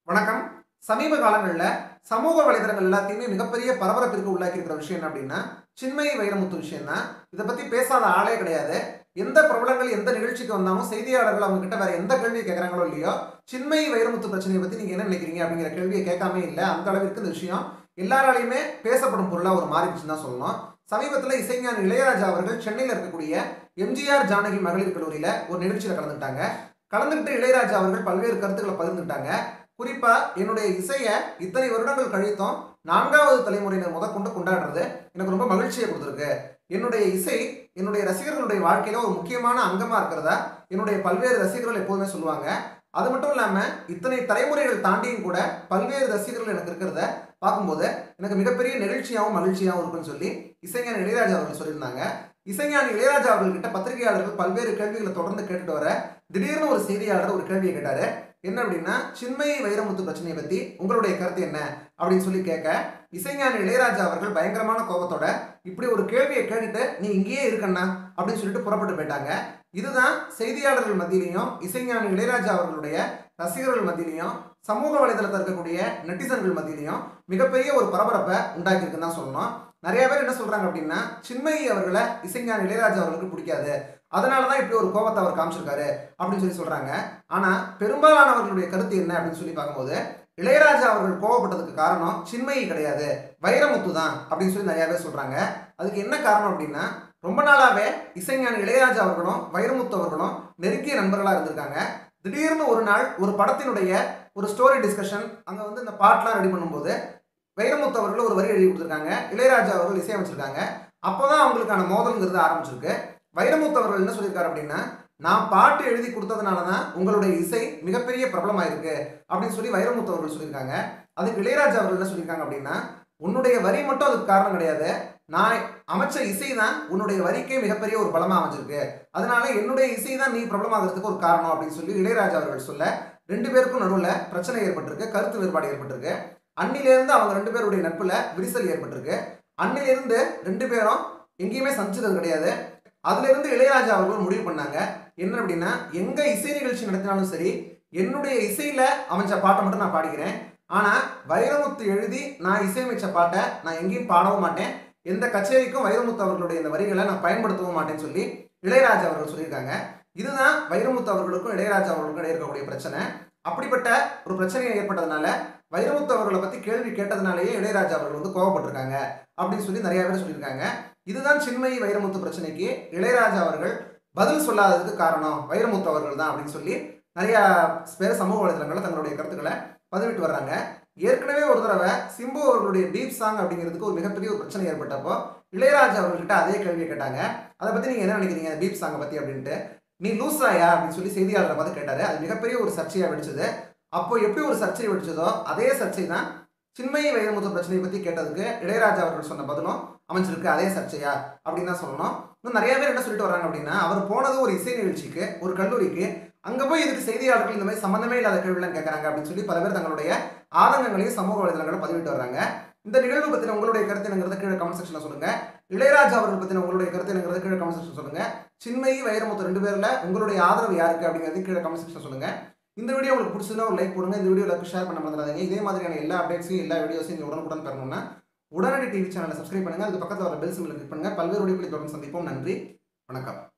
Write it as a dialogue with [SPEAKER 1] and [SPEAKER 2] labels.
[SPEAKER 1] வணக்கம் சமீப காலங்களில் சமூக வலைதளங்கள் எல்லாத்தையுமே மிகப்பெரிய பரபரப்பிற்கு உள்ளாக்கி இருக்கிற விஷயம் என்ன அப்படின்னா சின்மயி வைரமுத்து விஷயம் தான் இதை பற்றி பேசாத ஆளே கிடையாது எந்த பிரபலங்கள் எந்த நிகழ்ச்சிக்கு வந்தாலும் செய்தியாளர்கள் அவங்க கிட்ட வேற எந்த கேள்வியை கேட்குறாங்களோ இல்லையோ சின்மயி வைரமுத்து பிரச்சனையை பற்றி நீங்கள் என்ன நினைக்கிறீங்க அப்படிங்கிற கேள்வியை கேட்காம இல்லை அந்த அளவிற்கு இந்த விஷயம் எல்லாராலையுமே பேசப்படும் பொருளாக ஒரு மாறிடுச்சுன்னு தான் சொல்லணும் சமீபத்தில் இசைஞானி இளையராஜா அவர்கள் சென்னையில் இருக்கக்கூடிய எம்ஜிஆர் ஜானகி மகளிர் கல்லூரியில் ஒரு நிகழ்ச்சியில் கலந்துட்டாங்க கலந்துக்கிட்டு இளையராஜா அவர்கள் பல்வேறு கருத்துக்களை பகிர்ந்துட்டாங்க குறிப்பா என்னுடைய இசையை இத்தனை வருடங்கள் கழித்தும் நான்காவது தலைமுறையினர் முதற்கொண்டு கொண்டாடுறது எனக்கு ரொம்ப மகிழ்ச்சியை கொடுத்துருக்கு என்னுடைய இசை என்னுடைய ரசிகர்களுடைய வாழ்க்கையில ஒரு முக்கியமான அங்கமா இருக்கிறதா என்னுடைய பல்வேறு ரசிகர்கள் எப்போதுமே சொல்லுவாங்க அது மட்டும் இல்லாம இத்தனை தலைமுறைகள் தாண்டியும் கூட பல்வேறு ரசிகர்கள் எனக்கு இருக்கிறத பார்க்கும்போது எனக்கு மிகப்பெரிய நிகழ்ச்சியாகவும் மகிழ்ச்சியாகவும் இருக்குன்னு சொல்லி இசைஞானி இளையராஜா அவர்கள் சொல்லியிருந்தாங்க இசைஞானி இளையராஜா அவர்கள்கிட்ட பத்திரிகையாளர்கள் பல்வேறு கேள்விகளை தொடர்ந்து கேட்டுட்டு வர திடீர்னு ஒரு செய்தியாளர் ஒரு கேள்வியை கேட்டாரு என்ன அப்படின்னா சின்மயி வைரமுத்து பிரச்சனையை பத்தி உங்களுடைய கருத்து என்ன அப்படின்னு சொல்லி கேட்க இசைஞானி இளையராஜா அவர்கள் பயங்கரமான கோபத்தோட இப்படி ஒரு கேள்வியை கேட்டுட்டு நீ இங்கேயே இருக்கண்ணா அப்படின்னு சொல்லிட்டு புறப்பட்டு போயிட்டாங்க இதுதான் செய்தியாளர்கள் மத்தியிலையும் இசைஞானி இளையராஜா அவர்களுடைய ரசிகர்கள் மத்தியிலையும் சமூக வலைதளத்தில் இருக்கக்கூடிய நெட்டிசன்கள் மத்தியிலையும் மிகப்பெரிய ஒரு பரபரப்பை உண்டாக்கியிருக்குன்னு தான் சொல்லணும் நிறைய பேர் என்ன சொல்றாங்க அப்படின்னா சின்மயி அவர்களை இசைஞானி இளையராஜா அவர்களுக்கு பிடிக்காது அதனால தான் இப்படி ஒரு கோபத்தை அவர் காமிச்சிருக்காரு அப்படின்னு சொல்லி சொல்றாங்க ஆனா பெரும்பாலானவர்களுடைய கருத்து என்ன அப்படின்னு சொல்லி பார்க்கும்போது இளையராஜா அவர்கள் கோவப்பட்டதுக்கு காரணம் சின்மயி கிடையாது வைரமுத்து தான் அப்படின்னு சொல்லி நிறைய பேர் சொல்றாங்க அதுக்கு என்ன காரணம் அப்படின்னா ரொம்ப நாளாவே இசைஞானி இளையராஜா அவர்களும் வைரமுத்து அவர்களும் நெருங்கிய நண்பர்களா இருந்திருக்காங்க திடீர்னு ஒரு நாள் ஒரு படத்தினுடைய ஒரு ஸ்டோரி டிஸ்கஷன் அங்க வந்து இந்த பாட்டெலாம் ரெடி பண்ணும்போது வைரமுத்து அவர்கள் ஒரு வரி எழுதி கொடுத்துருக்காங்க இளையராஜா அவர்கள் இசையமைச்சிருக்காங்க அப்போதான் அவங்களுக்கான மோதல்ங்கிறது ஆரம்பிச்சிருக்கு வைரமுத்து அவர்கள் என்ன சொல்லியிருக்காரு அப்படின்னா நான் பாட்டு எழுதி கொடுத்ததுனால தான் உங்களுடைய இசை மிகப்பெரிய பிரபலமாயிருக்கு அப்படின்னு சொல்லி வைரமுத்து அவர்கள் சொல்லியிருக்காங்க அதுக்கு இளையராஜா அவர்கள் என்ன சொல்லியிருக்காங்க அப்படின்னா உன்னுடைய வரி மட்டும் அதுக்கு காரணம் கிடையாது நான் அமைச்ச இசை தான் உன்னுடைய வரிக்கே மிகப்பெரிய ஒரு பலமா அமைஞ்சிருக்கு அதனால என்னுடைய இசை தான் நீ பிரபலமாகிறதுக்கு ஒரு காரணம் அப்படின்னு சொல்லி இளையராஜா அவர்கள் சொல்ல ரெண்டு பேருக்கும் நடுவில் பிரச்சனை ஏற்பட்டிருக்கு கருத்து வேறுபாடு ஏற்பட்டிருக்கு அன்னிலிருந்து அவங்க ரெண்டு பேருடைய நட்புல விரிசல் ஏற்பட்டிருக்கு அன்னிலிருந்து ரெண்டு பேரும் எங்கேயுமே சந்திச்சது கிடையாது அதுல இருந்து இளையராஜா அவர்கள் முடிவு பண்ணாங்க என்ன அப்படின்னா எங்க இசை நிகழ்ச்சி நடத்தினாலும் சரி என்னுடைய இசையில அமைச்ச பாட்டை மட்டும் நான் பாடிக்கிறேன் ஆனா வைரமுத்து எழுதி நான் இசையமைச்ச பாட்டை நான் எங்கேயும் பாடவும் மாட்டேன் எந்த கச்சேரிக்கும் வைரமுத்து அவர்களுடைய இந்த வரிகளை நான் பயன்படுத்தவும் மாட்டேன்னு சொல்லி இளையராஜா அவர்கள் சொல்லியிருக்காங்க இதுதான் வைரமுத்து அவர்களுக்கும் இளையராஜா அவர்களுக்கும் இடையே இருக்கக்கூடிய பிரச்சனை அப்படிப்பட்ட ஒரு பிரச்சனை ஏற்பட்டதுனால வைரமுத்து அவர்களை பத்தி கேள்வி கேட்டதுனாலேயே இளையராஜா அவர்கள் வந்து கோவப்பட்டிருக்காங்க அப்படின்னு சொல்லி நிறைய பேர் சொல்லியிருக்காங்க இதுதான் சின்மயி வைரமுத்து பிரச்சனைக்கு இளையராஜா அவர்கள் பதில் சொல்லாததுக்கு காரணம் வைரமுத்து அவர்கள் தான் அப்படின்னு சொல்லி நிறைய பேர் சமூக வலைதளங்களில் தங்களுடைய கருத்துக்களை பதிவிட்டு வர்றாங்க ஏற்கனவே ஒரு தடவை சிம்பு அவர்களுடைய டீப் சாங் அப்படிங்கிறதுக்கு ஒரு மிகப்பெரிய ஒரு பிரச்சனை ஏற்பட்டப்போ இளையராஜா அவர்கள்ட்ட அதே கேள்வியை கேட்டாங்க அதை பற்றி நீங்கள் என்ன நினைக்கிறீங்க பீப் சாங்கை பற்றி அப்படின்ட்டு நீ லூஸாயா அப்படின்னு சொல்லி செய்தியாளரை பார்த்து கேட்டாரு அது மிகப்பெரிய ஒரு சர்ச்சையாக வெடிச்சது அப்போ எப்படி ஒரு சர்ச்சை வெடிச்சதோ அதே சர்ச்சை தான் சின்மயி வைரமுத்து பிரச்சனையை பற்றி கேட்டதுக்கு இளையராஜா அவர்கள் சொன்ன பதிலும் அமைஞ்சிருக்கு அதே சர்ச்சையா அப்படின்னு தான் சொல்லணும் இன்னும் நிறைய பேர் என்ன சொல்லிட்டு வராங்க அப்படின்னா அவர் போனது ஒரு இசை நிகழ்ச்சிக்கு ஒரு கல்லூரிக்கு அங்கே போய் இதுக்கு செய்தியாளர்கள் இந்த மாதிரி சம்மந்தமே இல்லாத கேள்விலாம் கேட்குறாங்க அப்படின்னு சொல்லி பல பேர் தங்களுடைய ஆதங்கங்களையும் சமூக வலைதளங்களை பதிவிட்டு வர்றாங்க இந்த நிகழ்வு பற்றின உங்களுடைய கருத்து என்னங்கிறத கீழே கமெண்ட் செக்ஷனில் சொல்லுங்க இளையராஜா அவர்கள் பற்றின உங்களுடைய கருத்து என்னங்கிறத கீழே கமெண்ட் செக்ஷன் சொல்லுங்க சின்மயி வைரமுத்து ரெண்டு பேரில் உங்களுடைய ஆதரவு யாருக்கு அப்படிங்கிறது கீழே கமெண்ட் செக்ஷன் சொல்லுங்க இந்த வீடியோ உங்களுக்கு பிடிச்சதுன்னா ஒரு லைக் போடுங்க இந்த வீடியோ எல்லாருக்கும் ஷேர் பண்ண மறந்துடாதீங்க இதே மாதிரியான எல்லா அப்டேட்ஸையும் எல்லா வீடியோஸையும் நீங்கள் உடனுக்குடன் பெறணும்னா உடனடி டிவி சேனலை சப்ஸ்கிரைப் பண்ணுங்க அதுக்கு பக்கத்தில் வர பெல் சிம்பிள் கிளிக் பண்ணுங்க பல்வேறு வீடியோக்களை தொடர்ந்து சந்திப்போம் நன்றி வணக்கம்